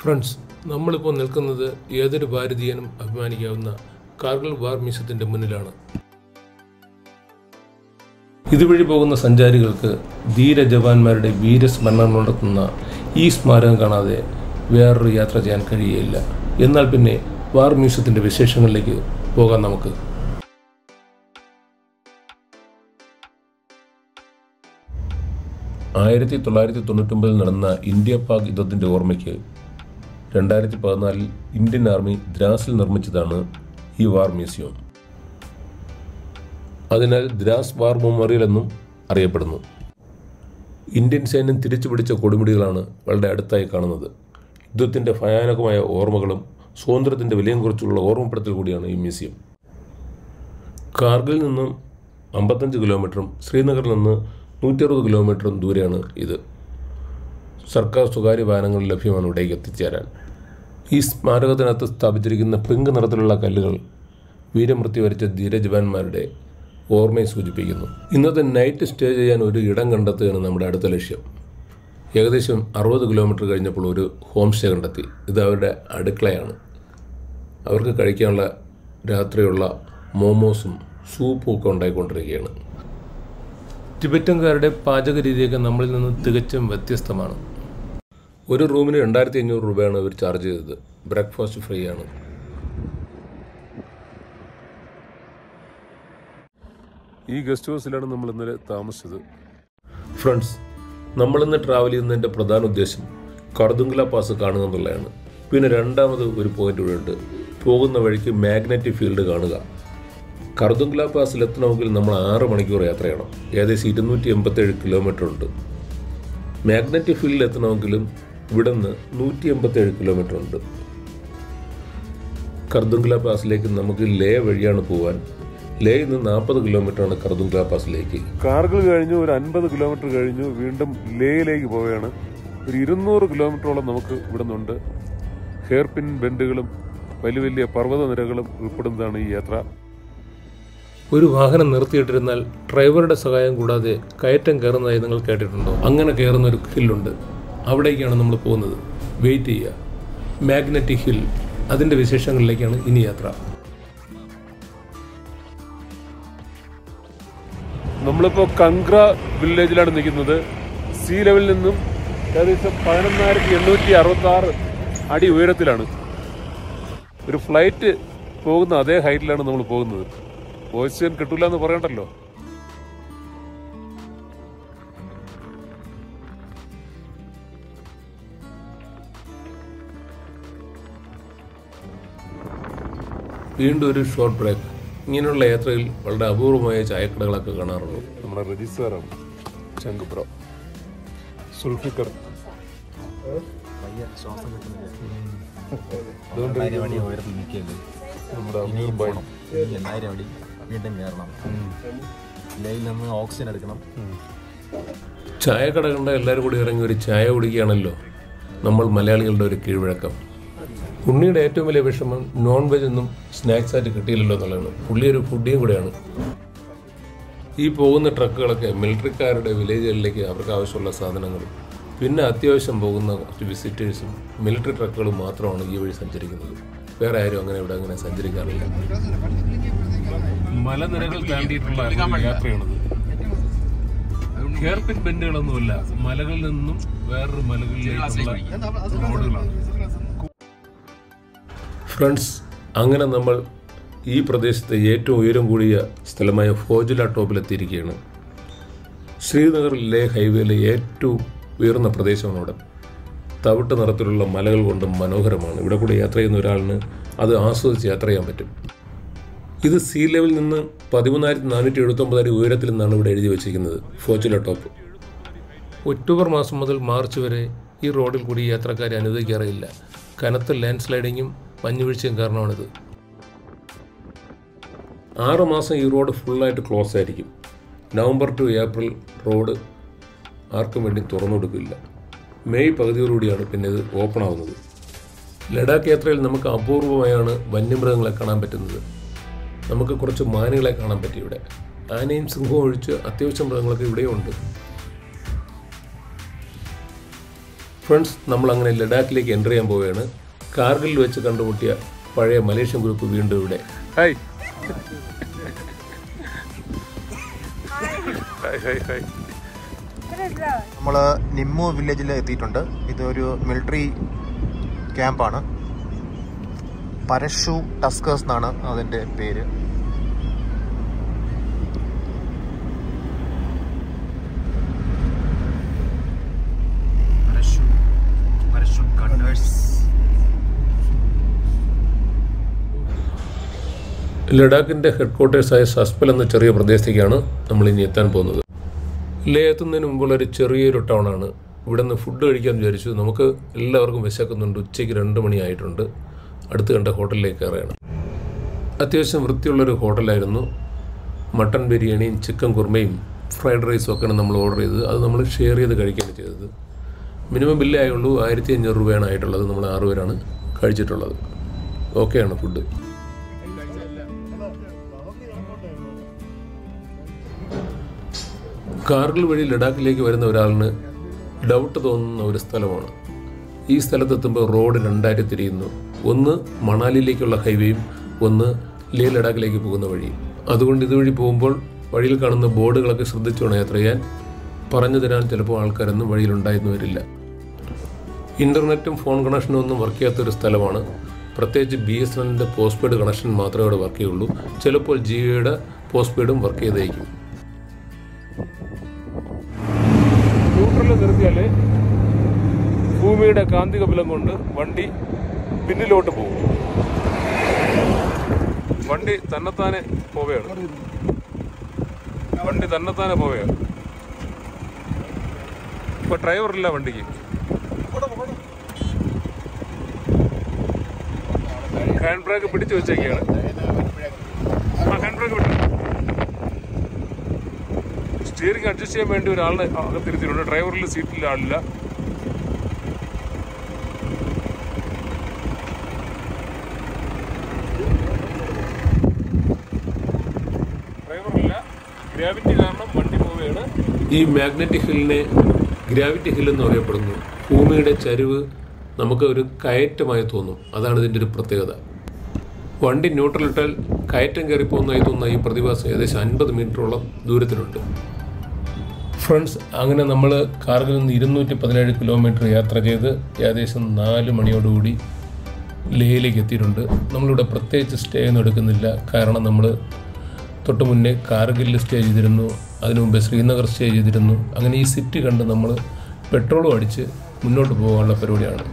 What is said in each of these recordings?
friends നമ്മളിപ്പോൾ നിൽക്കുന്നത് ഏതൊരു ഭാരതീയനും അഭിമാനിക്കാവുന്ന കാർഗിൽ വാർ മ്യൂസിയത്തിൻ്റെ മുന്നിലാണ് ഇതുവഴി പോകുന്ന സഞ്ചാരികൾക്ക് ധീര ജവാന്മാരുടെ വീരസ്മരണം നടത്തുന്ന ഈ സ്മാരകം കാണാതെ വേറൊരു യാത്ര ചെയ്യാൻ കഴിയുകയില്ല എന്നാൽ പിന്നെ വാർ മ്യൂസിയത്തിൻ്റെ വിശേഷങ്ങളിലേക്ക് പോകാം നമുക്ക് ആയിരത്തി തൊള്ളായിരത്തി തൊണ്ണൂറ്റൊമ്പതിൽ നടന്ന ഇന്ത്യ പാക് യുദ്ധത്തിൻ്റെ ഓർമ്മയ്ക്ക് രണ്ടായിരത്തി പതിനാലിൽ ഇന്ത്യൻ ആർമി ദ്രാസിൽ നിർമ്മിച്ചതാണ് ഈ വാർ മ്യൂസിയം അതിനാൽ ദ്രാസ് വാർ മെമ്മോറിയൽ എന്നും അറിയപ്പെടുന്നു ഇന്ത്യൻ സൈന്യം തിരിച്ചു പിടിച്ച കൊടുമുടികളാണ് വളരെ അടുത്തായി കാണുന്നത് യുദ്ധത്തിൻ്റെ ഭയാനകമായ ഓർമ്മകളും സ്വാതന്ത്ര്യത്തിൻ്റെ വിലയും കുറിച്ചുള്ള ഓർമ്മപ്പെടുത്തൽ കൂടിയാണ് ഈ മ്യൂസിയം കാർഗിൽ നിന്നും അമ്പത്തഞ്ച് കിലോമീറ്ററും ശ്രീനഗറിൽ നിന്ന് നൂറ്റി അറുപത് കിലോമീറ്ററും ദൂരെയാണ് ഇത് സർക്കാർ സ്വകാര്യ വാഹനങ്ങൾ ലഭ്യമാണ് ഇവിടേക്ക് എത്തിച്ചേരാൻ ഈ സ്മാരകത്തിനകത്ത് സ്ഥാപിച്ചിരിക്കുന്ന പിങ്ക് നിറത്തിലുള്ള കല്ലുകൾ വീരമൃത്യു വരിച്ച ധീരജവാന്മാരുടെ ഓർമ്മയെ സൂചിപ്പിക്കുന്നു ഇന്നത്തെ നൈറ്റ് സ്റ്റേ ചെയ്യാൻ ഒരു ഇടം കണ്ടെത്തുകയാണ് നമ്മുടെ അടുത്ത ലക്ഷ്യം ഏകദേശം അറുപത് കിലോമീറ്റർ കഴിഞ്ഞപ്പോൾ ഒരു ഹോം സ്റ്റേ കണ്ടെത്തി ഇത് അവരുടെ അടുക്കളയാണ് അവർക്ക് കഴിക്കാനുള്ള രാത്രിയുള്ള മോമോസും സൂപ്പും ഒക്കെ ഉണ്ടായിക്കൊണ്ടിരിക്കുകയാണ് ടിബറ്റൻകാരുടെ പാചക രീതിയൊക്കെ നമ്മളിൽ നിന്ന് തികച്ചും വ്യത്യസ്തമാണ് ഒരു റൂമിന് രണ്ടായിരത്തി അഞ്ഞൂറ് രൂപയാണ് ഇവർ ചാർജ് ചെയ്തത് ബ്രേക്ക്ഫാസ്റ്റ് ഫ്രീ ആണ് ഈ ഗസ്റ്റ് ഹൗസിലാണ് നമ്മൾ ഇന്നലെ താമസിച്ചത് ഫ്രണ്ട്സ് നമ്മളിന്ന് ട്രാവൽ ചെയ്യുന്നതിൻ്റെ പ്രധാന ഉദ്ദേശം കർദുങ്കല പാസ് കാണുക എന്നുള്ളതാണ് പിന്നെ രണ്ടാമത് ഒരു പോയിന്റ് ഇവിടെ ഉണ്ട് പോകുന്ന വഴിക്ക് മാഗ്നറ്റിക് ഫീൽഡ് കാണുക കർദുങ്കല പാസിൽ എത്തണമെങ്കിൽ നമ്മൾ ആറ് മണിക്കൂർ യാത്ര ചെയ്യണം ഏകദേശം ഇരുന്നൂറ്റി എൺപത്തേഴ് കിലോമീറ്റർ ഉണ്ട് മാഗ്നറ്റിക് ഫീൽഡിൽ എത്തണമെങ്കിലും ഇവിടുന്ന് നൂറ്റി എൺപത്തേഴ് കിലോമീറ്റർ ഉണ്ട് കർദുങ്കല പാസിലേക്ക് നമുക്ക് ലേ വഴിയാണ് പോകാൻ ലേയിൽ നിന്ന് നാൽപ്പത് കിലോമീറ്ററാണ് കർദുങ്കല പാസിലേക്ക് കാർഗിൽ കഴിഞ്ഞു ഒരു അൻപത് കിലോമീറ്റർ കഴിഞ്ഞു വീണ്ടും ലേയിലേക്ക് പോവുകയാണ് ഒരു ഇരുന്നൂറ് കിലോമീറ്ററോളം നമുക്ക് ഇവിടെ നിന്നുണ്ട് ഹെയർ പിൻ ബെൻഡുകളും വലിയ വലിയ പർവ്വത നിരകളും ഉൾപ്പെടുന്നതാണ് ഈ യാത്ര ഒരു വാഹനം നിർത്തിയിട്ടിരുന്നാൽ ഡ്രൈവറുടെ സഹായം കൂടാതെ കയറ്റം കയറുന്നതായി നിങ്ങൾ കേട്ടിട്ടുണ്ടോ അങ്ങനെ കയറുന്ന ഒരു ഹില്ലുണ്ട് അവിടേക്കാണ് നമ്മൾ പോകുന്നത് വെയിറ്റ് ചെയ്യുക മാഗ്നറ്റിക് ഹിൽ അതിൻ്റെ വിശേഷങ്ങളിലേക്കാണ് ഇനി യാത്ര നമ്മളിപ്പോൾ കങ്ക്ര വില്ലേജിലാണ് നിൽക്കുന്നത് സീ ലെവലിൽ നിന്നും ഏകദേശം പതിനൊന്നായിരത്തി എണ്ണൂറ്റി അറുപത്തി ആറ് അടി ഉയരത്തിലാണ് ഒരു ഫ്ലൈറ്റ് പോകുന്ന അതേ ഹൈറ്റിലാണ് നമ്മൾ പോകുന്നത് ഓക്സിജൻ കിട്ടൂല എന്ന് പറയണ്ടല്ലോ വീണ്ടും ഒരു ഷോർട്ട് ബ്രേക്ക് ഇങ്ങനെയുള്ള യാത്രയിൽ വളരെ അപൂർവമായ ചായക്കടകളൊക്കെ കാണാറുള്ളൂ നമ്മുടെ രജിസ്റ്ററാണ് ശങ്കുപ്രോ സുൽഫിക്കർ പയ്യെ ശ്വാസം കിട്ടുന്നില്ല അതുകൊണ്ട് രണ്ടായിരം അടി ഉയരത്തിൽ നിൽക്കുകയല്ലേ നമ്മുടെ ഇനിയും അമീർ ഭായ് പോകണം ഇനി എണ്ണായിരം അടി വീണ്ടും കയറണം ലയിൽ നിന്ന് ഓക്സിജൻ എടുക്കണം ചായക്കട കണ്ട എല്ലാവരും കൂടി ഇറങ്ങി ഒരു ചായ കുടിക്കുകയാണല്ലോ നമ്മൾ മലയാളികളുടെ ഒരു കീഴ്വഴക്കം ഉണ്ണിയുടെ ഏറ്റവും വലിയ വിഷമം നോൺ വെജ് ഒന്നും സ്നാക്സ് ആയിട്ട് കിട്ടിയില്ലല്ലോ എന്നുള്ളതാണ് പുള്ളി ഒരു ഫുഡിയും കൂടെയാണ് ഈ പോകുന്ന ട്രക്കുകളൊക്കെ മിലിറ്ററിക്കാരുടെ വില്ലേജുകളിലേക്ക് അവർക്ക് ആവശ്യമുള്ള സാധനങ്ങളും പിന്നെ അത്യാവശ്യം പോകുന്ന കുറച്ച് വിസിറ്റേഴ്സും മിലിറ്ററി ട്രക്കുകളും മാത്രമാണ് ഈ വഴി സഞ്ചരിക്കുന്നത് വേറെ ആരും അങ്ങനെ ഇവിടെ അങ്ങനെ സഞ്ചരിക്കാറില്ല മലനിരകൾ താണ്ടിയിട്ടുള്ള യാത്രയാണത് ഹെയർപിൻ ബെൻഡുകളൊന്നുമില്ല മലകളിൽ നിന്നും വേറൊരു മലകളിലേക്കുള്ള റോഡുകളാണ് ഫ്രണ്ട്സ് അങ്ങനെ നമ്മൾ ഈ പ്രദേശത്തെ ഏറ്റവും ഉയരം കൂടിയ സ്ഥലമായ ഫോജുല ടോപ്പിലെത്തിയിരിക്കുകയാണ് ശ്രീനഗർ ലേ ഹൈവേയിലെ ഏറ്റവും ഉയർന്ന പ്രദേശമാണ് അവിടെ തവിട്ട് നിറത്തിലുള്ള മലകൾ കൊണ്ട് മനോഹരമാണ് ഇവിടെ കൂടെ യാത്ര ചെയ്യുന്ന ഒരാളിന് അത് ആസ്വദിച്ച് യാത്ര ചെയ്യാൻ പറ്റും ഇത് സീ ലെവലിൽ നിന്ന് പതിമൂന്നായിരത്തി നാനൂറ്റി എഴുപത്തൊമ്പത് അടി ഉയരത്തിൽ നിന്നാണ് ഇവിടെ എഴുതി വച്ചിരിക്കുന്നത് ഫോച്ചുല ടോപ്പ് ഒക്ടോബർ മാസം മുതൽ മാർച്ച് വരെ ഈ റോഡിൽ കൂടി യാത്രക്കാരെ അനുവദിക്കാറില്ല കനത്ത ലാൻഡ് സ്ലൈഡിങ്ങും മഞ്ഞുവീഴ്ചയും കാരണമാണിത് ആറ് മാസം ഈ റോഡ് ഫുള്ളായിട്ട് ക്ലോസ് ആയിരിക്കും നവംബർ ടു ഏപ്രിൽ റോഡ് ആർക്കും വേണ്ടി തുറന്നു കൊടുക്കില്ല മെയ് പകുതിയോടുകൂടിയാണ് പിന്നെ ഇത് ഓപ്പൺ ആവുന്നത് ലഡാക്ക് യാത്രയിൽ നമുക്ക് അപൂർവമായാണ് വന്യമൃഗങ്ങളെ കാണാൻ പറ്റുന്നത് നമുക്ക് കുറച്ച് മാനുകളെ കാണാൻ പറ്റി ഇവിടെ ആനയും സിംഹവും ഒഴിച്ച് അത്യാവശ്യം മൃഗങ്ങളൊക്കെ ഇവിടെയും ഉണ്ട് ഫ്രണ്ട്സ് നമ്മൾ അങ്ങനെ ലഡാക്കിലേക്ക് എൻ്റർ ചെയ്യാൻ പോവുകയാണ് കാർഗിൽ വെച്ച് കണ്ടുമുട്ടിയ പഴയ മലേഷ്യൻ ഗ്രൂപ്പ് വീണ്ടും ഇവിടെ ഹായ് ഹായ് ഹായ് ഹായ് നമ്മൾ നിമ്മു വില്ലേജിൽ എത്തിയിട്ടുണ്ട് ഇതൊരു മിലിറ്ററി ക്യാമ്പാണ് പരശു ടസ്കേഴ്സ് എന്നാണ് അതിൻ്റെ പേര് പരശു പരശു ഗണ്ണേഴ്സ് ലഡാക്കിൻ്റെ ഹെഡ് ക്വാർട്ടേഴ്സായ സസ്പൽ എന്ന ചെറിയ പ്രദേശത്തേക്കാണ് നമ്മൾ ഇനി എത്താൻ പോകുന്നത് ലേ എത്തുന്നതിന് മുമ്പുള്ള ഒരു ചെറിയൊരു ടൗണാണ് ഇവിടെ നിന്ന് ഫുഡ് കഴിക്കാൻ വിചാരിച്ചു നമുക്ക് എല്ലാവർക്കും വിശക്കുന്നുണ്ട് ഉച്ചയ്ക്ക് രണ്ട് മണിയായിട്ടുണ്ട് അടുത്ത് കണ്ട ഹോട്ടലിലേക്ക് കയറുകയാണ് അത്യാവശ്യം വൃത്തിയുള്ളൊരു ഹോട്ടലായിരുന്നു മട്ടൺ ബിരിയാണിയും ചിക്കൻ കുർമയും ഫ്രൈഡ് റൈസും ഒക്കെയാണ് നമ്മൾ ഓർഡർ ചെയ്തത് അത് നമ്മൾ ഷെയർ ചെയ്ത് കഴിക്കുകയാണ് ചെയ്തത് മിനിമം ബില്ലേ ആയുള്ളൂ ആയിരത്തി അഞ്ഞൂറ് രൂപയാണ് ആയിട്ടുള്ളത് നമ്മൾ ആറ് പേരാണ് കഴിച്ചിട്ടുള്ളത് ഓക്കെയാണ് ഫുഡ് കാർഗിൽ വഴി ലഡാക്കിലേക്ക് വരുന്ന ഒരാളിന് ഡൗട്ട് തോന്നുന്ന ഒരു സ്ഥലമാണ് ഈ സ്ഥലത്തെത്തുമ്പോൾ റോഡ് രണ്ടായിട്ട് തിരിയുന്നു ഒന്ന് മണാലിയിലേക്കുള്ള ഹൈവേയും ഒന്ന് ലേ ലഡാക്കിലേക്ക് പോകുന്ന വഴിയും അതുകൊണ്ട് ഇതുവഴി പോകുമ്പോൾ വഴിയിൽ കാണുന്ന ബോർഡുകളൊക്കെ ശ്രദ്ധിച്ചു വേണം യാത്ര ചെയ്യാൻ പറഞ്ഞു തരാൻ ചിലപ്പോൾ ആൾക്കാരൊന്നും വഴിയിലുണ്ടായിരുന്നു വരില്ല ഇൻ്റർനെറ്റും ഫോൺ കണക്ഷനും ഒന്നും വർക്ക് ചെയ്യാത്തൊരു സ്ഥലമാണ് പ്രത്യേകിച്ച് ബി എസ് എൻ എല്ലിൻ്റെ പോസ്റ്റ് പെയ്ഡ് കണക്ഷൻ മാത്രമേ അവിടെ വർക്ക് ചെയ്യുള്ളൂ ചിലപ്പോൾ ജിയോയുടെ പോസ്റ്റ് പെയ്ഡും വർക്ക് ചെയ്തേക്കും ന്യൂട്രലിൽ നിർത്തിയാല് ഭൂമിയുടെ കാന്തിക ബലം കൊണ്ട് വണ്ടി പിന്നിലോട്ട് പോകും വണ്ടി തന്നെത്താനെ പോവുകയാണ് വണ്ടി തന്നെത്താനെ പോവുകയാണ് ഇപ്പൊ ഡ്രൈവറില്ല വണ്ടിക്ക് ഹാൻഡ് ബ്രേക്ക് പിടിച്ചു വെച്ചേക്കാണ് ഹാൻഡ് ബ്രേക്ക് വിട്ടു സ്റ്റിയറിംഗ് അഡ്ജസ്റ്റ് ചെയ്യാൻ വേണ്ടി ഒരാളെ അകത്തിരുത്തിയിട്ടുണ്ട് ഡ്രൈവറിൽ സീറ്റിൽ ആളില്ല ഡ്രൈവറില്ല ഗ്രാവിറ്റി കാരണം വണ്ടി പോവുകയാണ് ഈ മാഗ്നറ്റിക് ഹില്ലിനെ ഗ്രാവിറ്റി ഹിൽ എന്ന് പറയപ്പെടുന്നു ഭൂമിയുടെ ചരിവ് നമുക്ക് ഒരു കയറ്റമായി തോന്നും അതാണ് ഇതിൻ്റെ ഒരു പ്രത്യേകത വണ്ടി ന്യൂട്രലിട്ടാൽ കയറ്റം കയറി പോകുന്നതായി തോന്നുന്ന ഈ പ്രതിഭാസം ഏകദേശം അൻപത് മീറ്ററോളം ദൂരത്തിലുണ്ട് ഫ്രണ്ട്സ് അങ്ങനെ നമ്മൾ കാർഗിൽ നിന്ന് ഇരുന്നൂറ്റി പതിനേഴ് കിലോമീറ്റർ യാത്ര ചെയ്ത് ഏകദേശം നാല് മണിയോടുകൂടി ലേയിലേക്ക് എത്തിയിട്ടുണ്ട് നമ്മളിവിടെ പ്രത്യേകിച്ച് സ്റ്റേ ഒന്നും എടുക്കുന്നില്ല കാരണം നമ്മൾ തൊട്ട് മുന്നേ കാർഗിലിൽ സ്റ്റേ ചെയ്തിരുന്നു അതിനു മുമ്പേ ശ്രീനഗർ സ്റ്റേ ചെയ്തിരുന്നു അങ്ങനെ ഈ സിറ്റി കണ്ട് നമ്മൾ പെട്രോളും അടിച്ച് മുന്നോട്ട് പോകാനുള്ള പരിപാടിയാണ്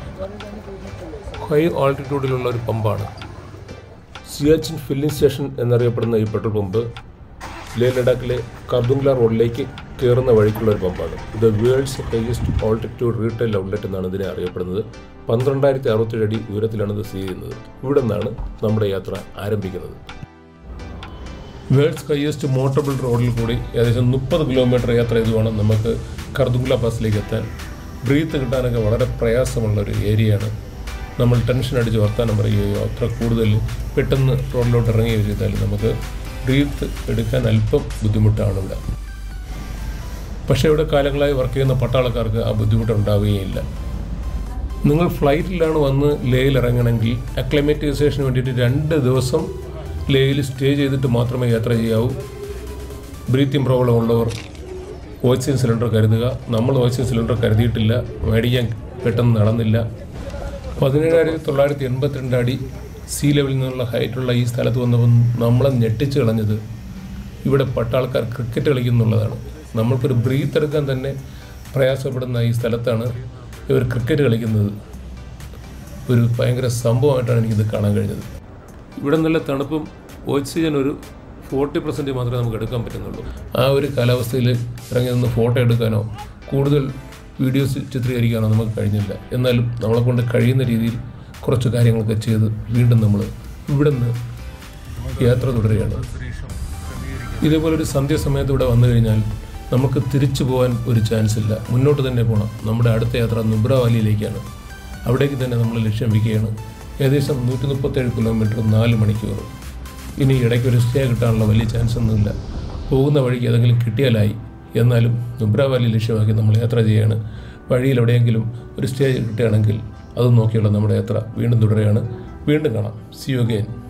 ഹൈ ആൾട്ടിറ്റ്യൂഡിലുള്ള ഒരു പമ്പാണ് സിയാച്ചിൻ ഫില്ലിംഗ് സ്റ്റേഷൻ എന്നറിയപ്പെടുന്ന ഈ പെട്രോൾ പമ്പ് ലേ ലഡാക്കിലെ കർദുംഗ്ല റോഡിലേക്ക് കയറുന്ന വഴിക്കുള്ള ഒരു പമ്പാണ് ഇത് world's highest altitude retail outlet എന്നാണ് ഇതിനെ അറിയപ്പെടുന്നത് പന്ത്രണ്ടായിരത്തി അറുപത്തേഴ് അടി ഉയരത്തിലാണ് ഇത് സ്ഥിതി ചെയ്യുന്നത് ഇവിടെ നിന്നാണ് നമ്മുടെ യാത്ര ആരംഭിക്കുന്നത് വേൾഡ്സ് ഹൈയസ്റ്റ് മോട്ടബിൾ റോഡിൽ കൂടി ഏകദേശം മുപ്പത് കിലോമീറ്റർ യാത്ര ചെയ്ത് വേണം നമുക്ക് കർദുംഗ്ല പാസിലേക്ക് എത്താൻ ബ്രീത്ത് കിട്ടാനൊക്കെ വളരെ പ്രയാസമുള്ള ഒരു ഏരിയയാണ് നമ്മൾ ടെൻഷൻ അടിച്ച് വർത്താനം പറയുകയോ അത്ര കൂടുതൽ പെട്ടെന്ന് റോഡിലോട്ട് ഇറങ്ങുകയോ ചെയ്താൽ നമുക്ക് ബ്രീത്ത് എടുക്കാൻ അല്പം ബുദ്ധിമുട്ടാണ് ഇവിടെ പക്ഷേ ഇവിടെ കാലങ്ങളായി വർക്ക് ചെയ്യുന്ന പട്ടാളക്കാർക്ക് ആ ബുദ്ധിമുട്ടുണ്ടാവുകയില്ല നിങ്ങൾ ഫ്ലൈറ്റിലാണ് വന്ന് ലേയിൽ ഇറങ്ങണമെങ്കിൽ അക്ലമറ്റൈസേഷന് വേണ്ടിയിട്ട് രണ്ട് ദിവസം ലേയിൽ സ്റ്റേ ചെയ്തിട്ട് മാത്രമേ യാത്ര ചെയ്യാവൂ ബ്രീത്തിങ് പ്രോബ്ലം ഉള്ളവർ ഓക്സിജൻ സിലിണ്ടർ കരുതുക നമ്മൾ ഓക്സിജൻ സിലിണ്ടർ കരുതിയിട്ടില്ല മേടിക്കാൻ പെട്ടെന്ന് നടന്നില്ല പതിനേഴായിരത്തി തൊള്ളായിരത്തി എൺപത്തിരണ്ട് അടി സീ ലെവലിൽ നിന്നുള്ള ഹൈറ്റുള്ള ഈ സ്ഥലത്ത് വന്നപ്പോൾ നമ്മളെ ഞെട്ടിച്ച് കളഞ്ഞത് ഇവിടെ പട്ടാൾക്കാർ ക്രിക്കറ്റ് കളിക്കുന്നുള്ളതാണ് നമ്മൾക്കൊരു ബ്രീത്ത് എടുക്കാൻ തന്നെ പ്രയാസപ്പെടുന്ന ഈ സ്ഥലത്താണ് ഇവർ ക്രിക്കറ്റ് കളിക്കുന്നത് ഒരു ഭയങ്കര സംഭവമായിട്ടാണ് എനിക്കിത് കാണാൻ കഴിഞ്ഞത് ഇവിടെ നല്ല തണുപ്പും ഓക്സിജൻ ഒരു ഫോർട്ടി പെർസെൻറ്റ് മാത്രമേ നമുക്ക് എടുക്കാൻ പറ്റുന്നുള്ളൂ ആ ഒരു കാലാവസ്ഥയിൽ ഇറങ്ങി നിന്ന് ഫോട്ടോ എടുക്കാനോ കൂടുതൽ വീഡിയോസ് ചിത്രീകരിക്കാനോ നമുക്ക് കഴിഞ്ഞില്ല എന്നാലും നമ്മളെ കൊണ്ട് കഴിയുന്ന രീതിയിൽ കുറച്ച് കാര്യങ്ങളൊക്കെ ചെയ്ത് വീണ്ടും നമ്മൾ ഇവിടെ നിന്ന് യാത്ര തുടരുകയാണ് ഇതേപോലെ ഒരു സന്ധ്യാസമയത്ത് ഇവിടെ വന്നു കഴിഞ്ഞാൽ നമുക്ക് തിരിച്ചു പോകാൻ ഒരു ചാൻസ് ഇല്ല മുന്നോട്ട് തന്നെ പോകണം നമ്മുടെ അടുത്ത യാത്ര നുബ്ര വാലിയിലേക്കാണ് അവിടേക്ക് തന്നെ നമ്മൾ ലക്ഷ്യം വയ്ക്കുകയാണ് ഏകദേശം നൂറ്റി മുപ്പത്തേഴ് കിലോമീറ്റർ നാല് മണിക്കൂർ ഇനി ഇടയ്ക്ക് ഒരു സ്റ്റേ കിട്ടാനുള്ള വലിയ ചാൻസ് ഒന്നുമില്ല പോകുന്ന വഴിക്ക് ഏതെങ്കിലും കിട്ടിയാലായി എന്നാലും നുബ്ര വാലി ലക്ഷ്യമാക്കി നമ്മൾ യാത്ര ചെയ്യുകയാണ് വഴിയിൽ എവിടെയെങ്കിലും ഒരു സ്റ്റേ കിട്ടുകയാണെങ്കിൽ അതും നോക്കിയുള്ള നമ്മുടെ യാത്ര വീണ്ടും തുടരുകയാണ് വീണ്ടും കാണാം സി യു അഗെയിൻ